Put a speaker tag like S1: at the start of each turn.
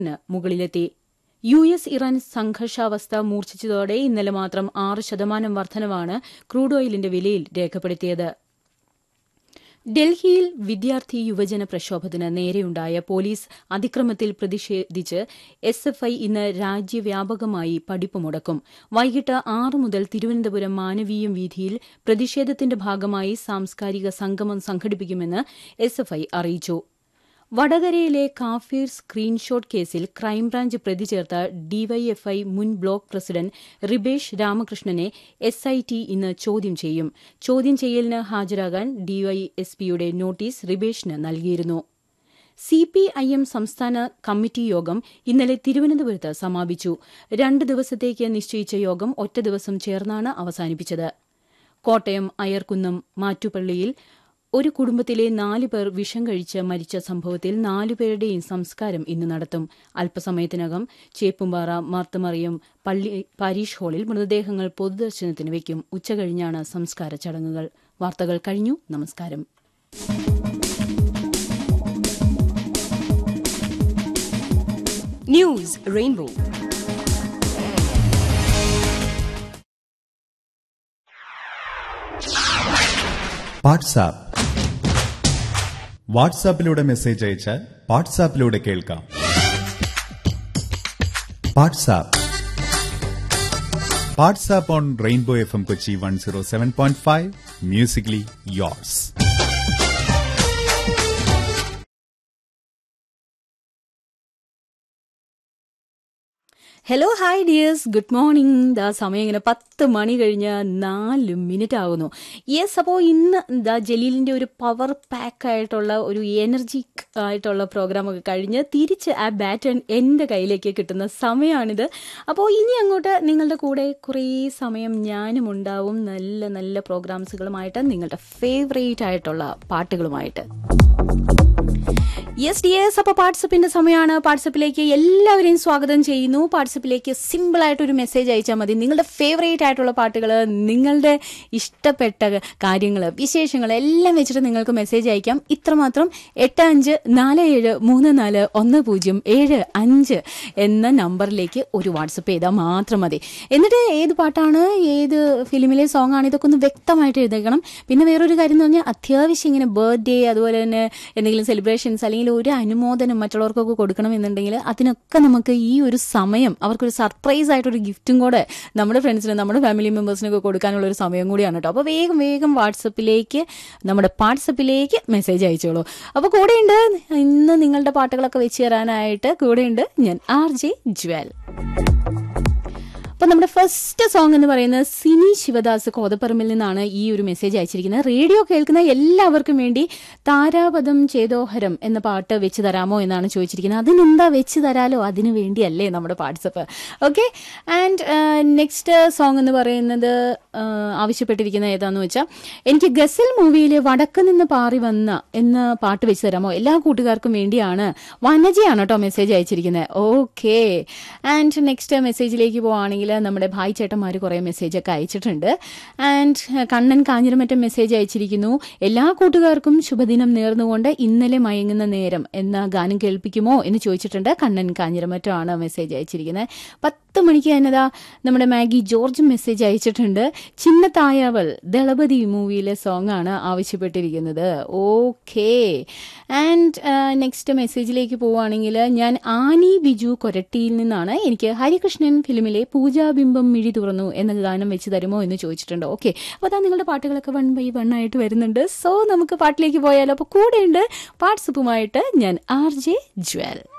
S1: ന് മുകളിലെത്തി U S Iran സംഘർഷാവസ്ഥ മൂർച്ഛിച്ചതോടെ ഇന്നലെ മാത്രം ആറ് ശതമാനം വർധനവാണ് ക്രൂഡ് ഓയിലിന്റെ വിലയിൽ രേഖപ്പെടുത്തിയത് ഡൽഹിയിൽ വിദ്യാർത്ഥി യുവജന പ്രക്ഷോഭത്തിന് നേരെയുണ്ടായ പോലീസ് അതിക്രമത്തിൽ പ്രതിഷേധിച്ച് എസ് എഫ് ഐ ഇന്ന് രാജ്യവ്യാപകമായി പഠിപ്പ് മുടക്കും വൈകിട്ട് ആറ് മുതൽ തിരുവനന്തപുരം മാനവീയം വീഥിയിൽ പ്രതിഷേധത്തിന്റെ ഭാഗമായി സാംസ്കാരിക സംഗമം സംഘടിപ്പിക്കുമെന്ന് എസ് എഫ് ഐ അറിയിച്ചു വടകരയിലെ കാഫീർ സ്ക്രീൻഷോട്ട് കേസിൽ ക്രൈംബ്രാഞ്ച് പ്രതി ചേർത്ത ഡിവൈഎഫ്ഐ മുൻ ബ്ലോക്ക് പ്രസിഡന്റ് റിബേഷ് രാമകൃഷ്ണനെ എസ് ഐ ടി ഇന്ന് ചോദ്യം ചെയ്യും ചോദ്യം ചെയ്യലിന് ഹാജരാകാൻ ഡിവൈഎസ്പിയുടെ നോട്ടീസ് റിബേഷിന് നൽകിയിരുന്നു സി പി ഐ എം സംസ്ഥാന കമ്മിറ്റി യോഗം ഇന്നലെ തിരുവനന്തപുരത്ത് സമാപിച്ചു രണ്ട് ദിവസത്തേക്ക് നിശ്ചയിച്ച യോഗം ഒറ്റ ദിവസം ചേർന്നാണ് അവസാനിപ്പിച്ചത് കോട്ടയം അയർക്കുന്നം മാറ്റുപള്ളിയിൽ ഒരു കുടുംബത്തിലെ നാല് പേർ വിഷം കഴിച്ച് മരിച്ച സംഭവത്തിൽ നാലുപേരുടെയും സംസ്കാരം ഇന്ന് നടത്തും അല്പസമയത്തിനകം ചേപ്പുംപാറ മാർത്തമറിയം പള്ളി പാരീഷ് ഹാളിൽ മൃതദേഹങ്ങൾ പൊതുദർശനത്തിന് വയ്ക്കും ഉച്ചകഴിഞ്ഞാണ് സംസ്കാര ചടങ്ങുകൾ വാർത്തകൾ കഴിഞ്ഞു നമസ്കാരം
S2: News Rainbow.
S3: വാട്സാപ്പ് വാട്സാപ്പിലൂടെ മെസ്സേജ് അയച്ചാൽ വാട്സാപ്പിലൂടെ കേൾക്കാം WhatsApp WhatsApp on rainbow F M Kochi one zero seven point five musically yours
S1: hello hi dears good morning ദാ സമയം ഇങ്ങനെ പത്ത് മണി കഴിഞ്ഞ് നാല് മിനിറ്റ് ആകുന്നു യെസ് അപ്പോൾ ഇന്ന് ദാ ജലീലിൻ്റെ ഒരു പവർ പാക്ക് ആയിട്ടുള്ള ഒരു എനർജിക് ആയിട്ടുള്ള പ്രോഗ്രാമൊക്കെ കഴിഞ്ഞ് തിരിച്ച് ആ ബാറ്റൺ എൻ്റെ കയ്യിലേക്ക് കിട്ടുന്ന സമയമാണിത് അപ്പോൾ ഇനി അങ്ങോട്ട് നിങ്ങളുടെ കൂടെ കുറേ സമയം ഞാനും ഉണ്ടാവും നല്ല നല്ല പ്രോഗ്രാംസുകളുമായിട്ട് നിങ്ങളുടെ ഫേവറേറ്റ് ആയിട്ടുള്ള പാട്ടുകളുമായിട്ട് യെസ് ഡിയേഴ്സ് അപ്പോൾ വാട്സപ്പിന്റെ സമയമാണ് വാട്സപ്പിലേക്ക് എല്ലാവരെയും സ്വാഗതം ചെയ്യുന്നു വാട്സപ്പിലേക്ക് സിമ്പിൾ ആയിട്ട് ഒരു മെസ്സേജ് അയച്ചാൽ മതി നിങ്ങളുടെ ഫേവറേറ്റ് ആയിട്ടുള്ള പാട്ടുകൾ നിങ്ങളുടെ ഇഷ്ടപ്പെട്ട കാര്യങ്ങൾ വിശേഷങ്ങൾ എല്ലാം വെച്ചിട്ട് നിങ്ങൾക്ക് മെസ്സേജ് അയക്കാം ഇത്രമാത്രം എട്ട് അഞ്ച് നാല് ഏഴ് മൂന്ന് നാല് ഒന്ന് പൂജ്യം ഏഴ് അഞ്ച് എന്ന നമ്പറിലേക്ക് ഒരു വാട്സപ്പ് ചെയ്താൽ മാത്രം മതി എന്നിട്ട് ഏത് പാട്ടാണ് ഏത് ഫിലിമിലെ സോങ് ആണ് ഇതൊക്കെ ഒന്ന് വ്യക്തമായിട്ട് എഴുതേക്കണം പിന്നെ വേറൊരു കാര്യം എന്ന് പറഞ്ഞാൽ അത്യാവശ്യം ഇങ്ങനെ ബർത്ത്ഡേ അതുപോലെ തന്നെ എന്തെങ്കിലും സെലിബ്രേഷൻസ് അല്ലെങ്കിൽ ഒരു അനുമോദനം മറ്റുള്ളവർക്കൊക്കെ കൊടുക്കണം എന്നുണ്ടെങ്കിൽ അതിനൊക്കെ നമുക്ക് ഈ ഒരു സമയം അവർക്കൊരു സർപ്രൈസ് ആയിട്ടൊരു ഗിഫ്റ്റും കൂടെ നമ്മുടെ ഫ്രണ്ട്സിന് നമ്മുടെ ഫാമിലി മെമ്പേഴ്സിനൊക്കെ കൊടുക്കാനുള്ള ഒരു സമയം കൂടിയാണ് കേട്ടോ അപ്പോൾ വേഗം വേഗം വാട്സപ്പിലേക്ക് നമ്മുടെ വാട്സപ്പിലേക്ക് മെസ്സേജ് അയച്ചോളൂ അപ്പോൾ കൂടെയുണ്ട് ഇന്ന് നിങ്ങളുടെ പാട്ടുകളൊക്കെ വെച്ച് തരാനായിട്ട് കൂടെയുണ്ട് ഞാൻ ആർ ജെ ജ്വൽ അപ്പൊ നമ്മുടെ ഫസ്റ്റ് സോങ് എന്ന് പറയുന്നത് സിനി ശിവദാസ് കോതപ്പറമ്പിൽ നിന്നാണ് ഈ ഒരു മെസ്സേജ് അയച്ചിരിക്കുന്നത് റേഡിയോ കേൾക്കുന്ന എല്ലാവർക്കും വേണ്ടി താരാപദം ചേതോഹരം എന്ന പാട്ട് വെച്ച് തരാമോ എന്നാണ് ചോദിച്ചിരിക്കുന്നത് അതിനെന്താ വെച്ച് തരാലോ അതിനു വേണ്ടിയല്ലേ നമ്മുടെ WhatsApp okay and next song എന്ന് പറയുന്നത് ആവശ്യപ്പെട്ടിരിക്കുന്നത് ഏതാന്ന് വെച്ചാൽ എനിക്ക് ഗസൽ മൂവിയിലെ വടക്ക് നിന്ന് പാറി വന്ന എന്ന പാട്ട് വെച്ച് തരാമോ എല്ലാ കൂട്ടുകാർക്കും വേണ്ടിയാണ് വനജയാണ് കേട്ടോ മെസ്സേജ് അയച്ചിരിക്കുന്നത് ഓക്കെ ആൻഡ് നെക്സ്റ്റ് മെസ്സേജിലേക്ക് പോവുകയാണെങ്കിൽ നമ്മുടെ ഭായ് ചേട്ടന്മാർ കുറേ മെസ്സേജ് ഒക്കെ അയച്ചിട്ടുണ്ട് ആൻഡ് കണ്ണൻ കാഞ്ഞിരമറ്റം മെസ്സേജ് അയച്ചിരിക്കുന്നു എല്ലാ കൂട്ടുകാർക്കും ശുഭദിനം നേർന്നുകൊണ്ട് ഇന്നലെ മയങ്ങുന്ന നേരം എന്ന ഗാനം കേൾപ്പിക്കുമോ എന്ന് ചോദിച്ചിട്ടുണ്ട് കണ്ണൻ കാഞ്ഞിരമറ്റം ആണ് മെസ്സേജ് അയച്ചിരിക്കുന്നത് പത്ത് മണിക്ക് തന്നെതാ നമ്മുടെ മാഗി ജോർജ് മെസ്സേജ് അയച്ചിട്ടുണ്ട് ചിന്നത്തായവൾ ദളപതി മൂവിയിലെ സോങ് ആണ് ആവശ്യപ്പെട്ടിരിക്കുന്നത് ഓക്കെ ആൻഡ് നെക്സ്റ്റ് മെസ്സേജിലേക്ക് പോവുകയാണെങ്കിൽ ഞാൻ ആനി ബിജു കൊരട്ടിയിൽ നിന്നാണ് എനിക്ക് ഹരികൃഷ്ണൻ ഫിലിമിലെ പൂജാബിംബം മിഴി തുറന്നു എന്ന ഗാനം വെച്ച് തരുമോ എന്ന് ചോദിച്ചിട്ടുണ്ട് ഓക്കെ അപ്പോൾ അതാ നിങ്ങളുടെ പാട്ടുകളൊക്കെ വൺ ബൈ വൺ ആയിട്ട് വരുന്നുണ്ട് സോ നമുക്ക് പാട്ടിലേക്ക് പോയാലോ അപ്പോൾ കൂടെയുണ്ട് വാട്സപ്പുമായിട്ട് ഞാൻ ആർ ജെ ജ്വൽ